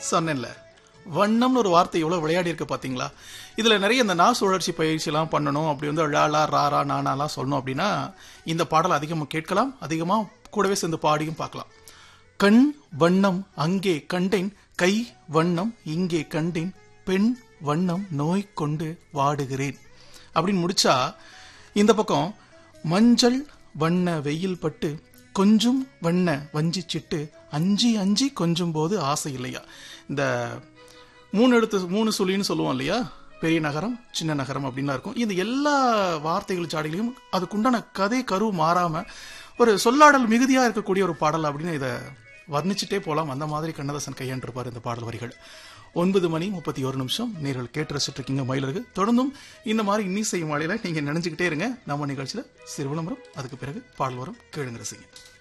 சொன்னேன்ல வண்ணம்னு ஒரு வார்த்தை எவ்வளவு விளையாடி இருக்கு பாத்தீங்களா இதுல நிறைய இந்த நா சுழற்சி பயிற்சி எல்லாம் பண்ணணும் அப்படி வந்து ழாலா ராரா நானாலாம் சொல்லணும் அப்படின்னா இந்த பாடல் அதிகமா கேட்கலாம் அதிகமா கூடவே சேர்ந்து பாடியும் பார்க்கலாம் கண் வண்ணம் அங்கே கண்டேன் கை வண்ணம் இங்கே கண்டேன் பெண் வண்ணம் நோய் கொண்டு வாடுகிறேன் அப்படின்னு முடிச்சா இந்த பக்கம் மஞ்சள் வண்ண வெயில் பட்டு கொஞ்சம் வண்ண வஞ்சி சிட்டு அஞ்சி அஞ்சி கொஞ்சம் போது ஆசை இல்லையா இந்த மூணு எழுத்து மூணு சொல்லின்னு சொல்லுவோம் இல்லையா பெரிய நகரம் சின்ன நகரம் அப்படின்லாம் இருக்கும் இந்த எல்லா வார்த்தைகள் சாடிகளையும் அதுக்குண்டான கதை கரு மாறாம ஒரு சொல்லாடல் மிகுதியா இருக்கக்கூடிய ஒரு பாடல் அப்படின்னு இதை வர்ணிச்சுட்டே போலாம் அந்த மாதிரி கண்ணதாசன் கையாண்டிருப்பார் இந்த பாடல் வரிகள் ஒன்பது மணி முப்பத்தி ஒரு நிமிஷம் நேர்கள் கேட்டு ரசிச்சுட்டு இருக்கீங்க மயிலருக்கு தொடர்ந்தும் இந்த மாதிரி இன்னிசை மாலையில நீங்க நினைச்சுக்கிட்டே இருங்க நம்ம நிகழ்ச்சியில சிறு விளம்பரம் அதுக்கு பிறகு பாடல் வரும் கேளுங்க ரசிங்க